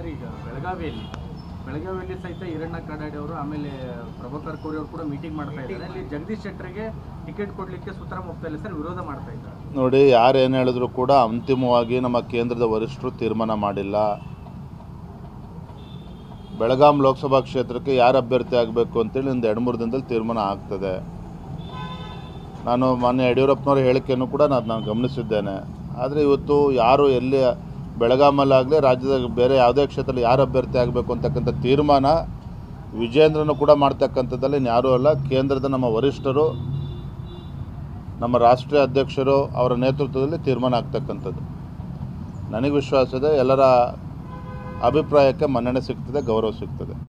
sir ಈಗ ಬೆಳಗಾವಿಯಲ್ಲಿ ಬೆಳಗಾವಿಯಲ್ಲಿ ಸಹಿತ ಈರಣ್ಣ ಕಾಡಾಡಿ ಅವರು ಆಮೇಲೆ ಪ್ರಭಾಕರ್ ಕೋರಿ ಅವರು ಕೂಡ ಮೀಟಿಂಗ್ ಮಾಡ್ತಾ ಇದ್ದಾರೆ ಅಲ್ಲಿ ಜಗದೀಶ್ ಶೆಟ್ಟರ್ಗೆ ಟಿಕೆಟ್ ಕೊಡಲಿಕ್ಕೆ ಸುತರಾಂ ಹೋಗ್ತಾ ಇಲ್ಲ ಸರ್ ವಿರೋಧ ಮಾಡ್ತಾ ಇದ್ದಾರೆ ನೋಡಿ ಯಾರು ಏನು ಹೇಳಿದ್ರು ಕೂಡ ಅಂತಿಮವಾಗಿ ನಮ್ಮ ಕೇಂದ್ರದ ವರಿಷ್ಠರು ತೀರ್ಮಾನ ಮಾಡಿಲ್ಲ ಬೆಳಗಾಂ ಲೋಕಸಭಾ ಕ್ಷೇತ್ರಕ್ಕೆ ಯಾರು ಅಭ್ಯರ್ಥಿ ಆಗಬೇಕು ಅಂತೇಳಿ ಒಂದು ಎರಡು ಮೂರು ದಿನದಲ್ಲಿ ತೀರ್ಮಾನ ಆಗ್ತದೆ ನಾನು ಮಾನ್ಯ ಯಡಿಯೂರಪ್ಪನವರ ಹೇಳಿಕೆಯನ್ನು ಕೂಡ ನಾನು ನಾನು ಗಮನಿಸಿದ್ದೇನೆ ಆದರೆ ಇವತ್ತು ಯಾರು ಎಲ್ಲಿ ಬೆಳಗಾಮಲ್ಲಾಗಲಿ ರಾಜ್ಯದ ಬೇರೆ ಯಾವುದೇ ಕ್ಷೇತ್ರದಲ್ಲಿ ಯಾರು ಅಭ್ಯರ್ಥಿ ಆಗಬೇಕು ಅಂತಕ್ಕಂಥ ತೀರ್ಮಾನ ವಿಜೇಂದ್ರನು ಕೂಡ ಮಾಡ್ತಕ್ಕಂಥದ್ದಲ್ಲಿ ಯಾರೂ ಅಲ್ಲ ಕೇಂದ್ರದ ನಮ್ಮ ವರಿಷ್ಠರು ನಮ್ಮ ರಾಷ್ಟ್ರೀಯ ಅಧ್ಯಕ್ಷರು ಅವರ ನೇತೃತ್ವದಲ್ಲಿ ತೀರ್ಮಾನ ಆಗ್ತಕ್ಕಂಥದ್ದು ನನಗೆ ವಿಶ್ವಾಸ ಇದೆ ಎಲ್ಲರ ಅಭಿಪ್ರಾಯಕ್ಕೆ ಮನ್ನಣೆ ಸಿಗ್ತದೆ ಗೌರವ ಸಿಗ್ತದೆ